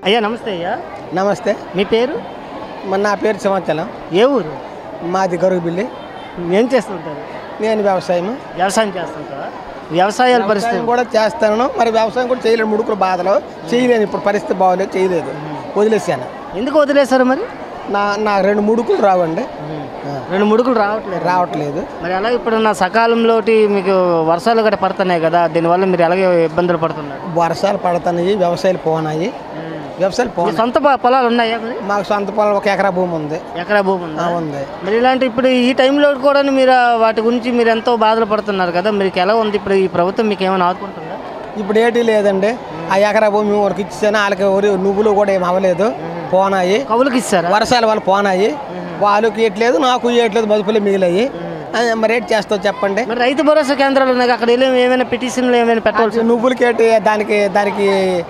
అయ్యా నమస్తే అయ్యా నమస్తే మీ పేరు మన నా పేరు సింహాచలం ఏ ఊరు మాది గరుగుబిల్లి ఏం చేస్తుంటారు నేను వ్యవసాయం వ్యవసాయం చేస్తుంటారా వ్యవసాయాల పరిస్థితి వ్యవసాయం కూడా చేస్తాను మరి వ్యవసాయం కూడా చేయలేను ముడుకుల బాధలో చేయలేను ఇప్పుడు పరిస్థితి బాగోలేదు చేయలేదు వదిలేసాను ఎందుకు వదిలేశారు మరి నా నా రెండు ముడుకులు రావండి ఆ, రెండు ముడుకులు రావట్లేదు రావట్లేదు మరి అలాగే ఇప్పుడు నా సకాలంలో మీకు వర్షాలు గట్రా పడుతున్నాయి కదా దీనివల్ల మీరు ఎలాగే ఇబ్బందులు పడుతున్నారు వర్షాలు పడుతున్నాయి వ్యవసాయాలు పోనాయి వ్యవసాయాలు మీ పోనాయి సొంత పొ- పొలాలు ఉన్నాయా మరి మాకు సొంత పొలం ఒక ఎకరా భూమి ఉంది ఎకరా భూమి ఉందా ఆ, ఉంది మరి ఇలాంటి ఇప్పుడు ఈ టైంలో కూడా మీరు వాటి గురించి మీరు ఎంతో బాధలు పడుతున్నారు కదా మీకు ఎలా ఉంది ఇప్పుడు ఈ ప్రభుత్వం మీకు ఏమైనా ఆదుకుంటుందా ఇప్పుడు ఏటీ లేదండి ఆ ఎకరా భూమి వరకు ఇచ్చాను వాళ్ళకి ఎవరు నువ్వులు కూడా ఏం అవ్వలేదు పోనాయి కవులకు ఇస్తారా వర్షాల వల్ల పోనాయి వాళ్ళకి ఇయట్లేదు నాకు ఇయట్లేదు మదుపులు మిగిలాయి ఆ, మరి ఏంటి చేస్తావు చెప్పండి మరి రైతు భరోసా కేంద్రాలు ఉన్నాయి అక్కడ వెళ్ళి ఏమైనా పిటిషన్లు ఏమైనా పెట్టాల్సి నువ్వులకి ఏంటి దానికి దానికి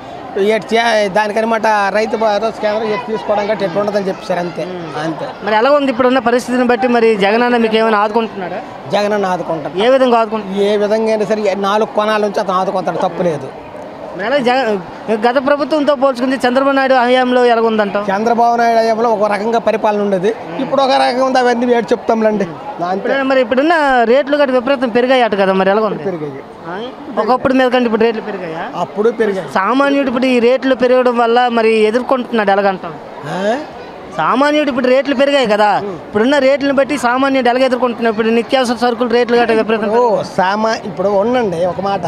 ఏటి చే- దానికనమాట రైతు భరోసా కేంద్రం ఎటు తీసుకోవడం గట్టి ఎట్లా ఉండదని చెప్పారు అంతే అంతే మరి ఎలా ఉంది ఇప్పుడున్న పరిస్థితిని బట్టి మరి జగన్ అన్న మీకు ఏమైనా ఆదుకుంటున్నాడా జగన్ అన్న ఆదుకుంటాడు ఏ విధంగా ఆదుకుంటున్నారు ఏ విధంగా అయినా సరే నాలుగు కొనాల నుంచి అతను ఆదుకుంటాడు తప్పు లేదు మరి ఎలా జగన్ గత ప్రభుత్వంతో పోల్చుకుంటే చంద్రబాబు నాయుడు హయాంలో ఎలాగుందంటావు చంద్రబాబు నాయుడు అయ్యంలో ఒక రకంగా పరిపాలన ఉండేది ఇప్పుడు ఒక రకంగా ఉంది అవన్నీ వేడి చెప్తాంలేండి నా అంతే ఇప్పుడు మరి ఇప్పుడున్న రేట్లు గట్టి విపరీతం పెరిగాయట కదా మరి ఎలా ఉంది పెరిగాయి ఆ? ఒకప్పుడు మీద కంటే ఇప్పుడు రేట్లు పెరిగాయా అప్పుడు పెరిగాయి సామాన్యుడు ఇప్పుడు ఈ రేట్లు పెరగడం వల్ల మరి ఎదుర్కొంటున్నాడు ఎలాగంటాం ఆ? సామాన్యుడు ఇప్పుడు రేట్లు పెరిగాయి కదా ఇప్పుడున్న రేట్లను బట్టి సామాన్యుడు ఎలాగ ఎదుర్కొంటున్నాడు ఇప్పుడు నిత్యావసర సరుకులు రేట్లు గట్రా విపరీతం ఓ సామా ఇప్పుడు ఉండండి ఒక మాట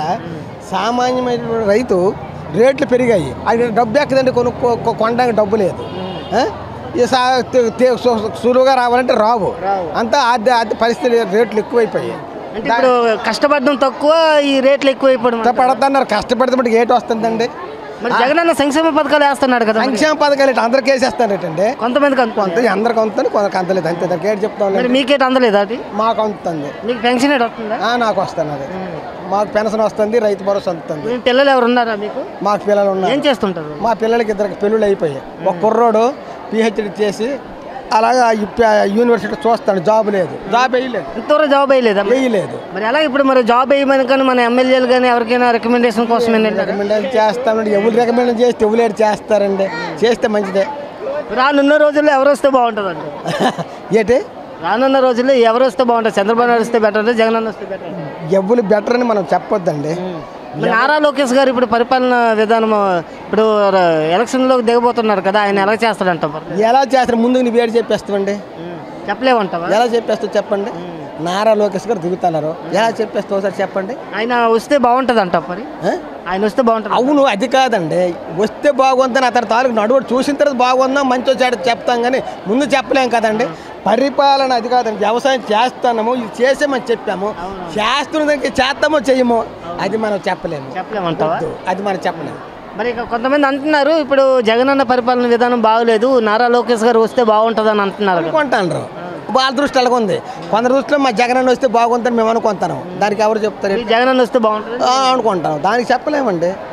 సామాన్యమైన రైతు రేట్లు పెరిగాయి అది డబ్బు ఎక్కదండి కొనుక్కో కొ- కొనడానికి డబ్బు లేదు ఆ? ఈ సా తే- తే- సు- సులువుగా రావాలంటే రావు అంతా ఆర్థ ఆర్థ పరిస్థితి రేట్లు ఎక్కువైపోయాయి అంటే ఇప్పుడు కష్టపడడం తక్కువ ఈ రేట్లు ఎక్కువైపోవడం కష్టపడుతున్నారు కష్టపడితే మటుకు ఏటి వస్తుందండి మరి జగన్ అన్న సంక్షేమ పథకాలు వేస్తున్నాడు కదా మరి. సంక్షేమ పథకాలు ఇటు అందరికి వేసేస్తారేటండి కొంతమందికి అంత కొంత అందరికి అందుతుంది కొందరికి అంతలేదు అంతే దానికి ఏంటి చెప్తాం మరి మీకేట అందలేదు అది మాకు అందుతుంది మీకు పెన్షన్ ఏట వస్తుందా ఆ, నాకు వస్తున్నది మాకు పెన్షన్ వస్తుంది రైతు భరోసా అందుతుంది మీ పిల్లలు ఎవరు ఉన్నారా మీకు మాకు పిల్లలు ఉన్నారు ఏం చేస్తుంటారు మా పిల్లలకి ఇద్దరికి పెళ్ళిళ్ళు అయిపోయాయి ఒక కుర్రోడు పిహెచ్డి చేసి అలాగా ఈ ప- యూనివర్సిటీ చూస్తాడు జాబ్ లేదు జాబ్ వేయలేదు ఇంతవరకు జాబ్ వేయలేదా వేయలేదు మరి ఎలా ఇప్పుడు మరి జాబ్ వేయమని కానీ మన ఎమ్మెల్యేలు కానీ ఎవరికైనా రికమెండేషన్ కోసం ఏంటంటే రికమెండేషన్ చేస్తామండి ఎవరు రికమెండ్ చేస్తే ఎవరు చేస్తారండి చేస్తే మంచిదే రానున్న రోజుల్లో ఎవరు వస్తే బాగుంటుంది ఏంటి రానున్న రోజుల్లో ఎవరు వస్తే బాగుంటుంది చంద్రబాబు నాయుడు వస్తే బెటర్ జగన్ అన్న వస్తే బెటర్ ఎవరు బెటర్ అని మనం చెప్పొద్దండి మరి నారా లోకేష్ గారు ఇప్పుడు పరిపాలన విధానం ఇప్పుడు ఎలక్షన్లోకి దిగబోతున్నారు కదా ఆయన ఎలా చేస్తాడంట మరి ఎలా చేస్తారు ముందుకు నీ వేడి చెప్పేస్తామండి చెప్పలేమంటావా ఎలా చెప్పేస్తావు చెప్పండి నారా లోకేష్ గారు దిగుతున్నారు ఎలా చెప్పేస్తావు ఒకసారి చెప్పండి ఆయన వస్తే బాగుంటుంది అంట మరి ఆ? ఆయన వస్తే బాగుంటుంది అవును అది కాదండి వస్తే బాగుందని అతని తాలూకు నడువు చూసిన తర్వాత బాగుందా మంచి వచ్చాడు చెప్తాం కానీ ముందు చెప్పలేం కదండి పరిపాలన అది కాదండి వ్యవసాయం చేస్తున్నాము ఇది చేసామని చెప్పాము చేస్తున్న దానికి చేస్తామో చెయ్యమో అది మనం చెప్పలేము చెప్పలేమంటావా వద్దు. అది మనం చెప్పలేము మరి ఇక కొంతమంది అంటున్నారు ఇప్పుడు జగనన్న పరిపాలన విధానం బాగలేదు నారా లోకేష్ గారు వస్తే బాగుంటుంది అని అంటున్నారు కదా. అనుకుంటాను వాళ్ళ దృష్టి అలాగ ఉంది కొందరి దృష్టిలో మా జగన్ వస్తే బాగుందని మేము అనుకుంటాను దానికి ఎవరు చెప్తారు ఈ జగనన్న వస్తే బాగుంటుంది ఆ, అనుకుంటాం దానికి చెప్పలేమండి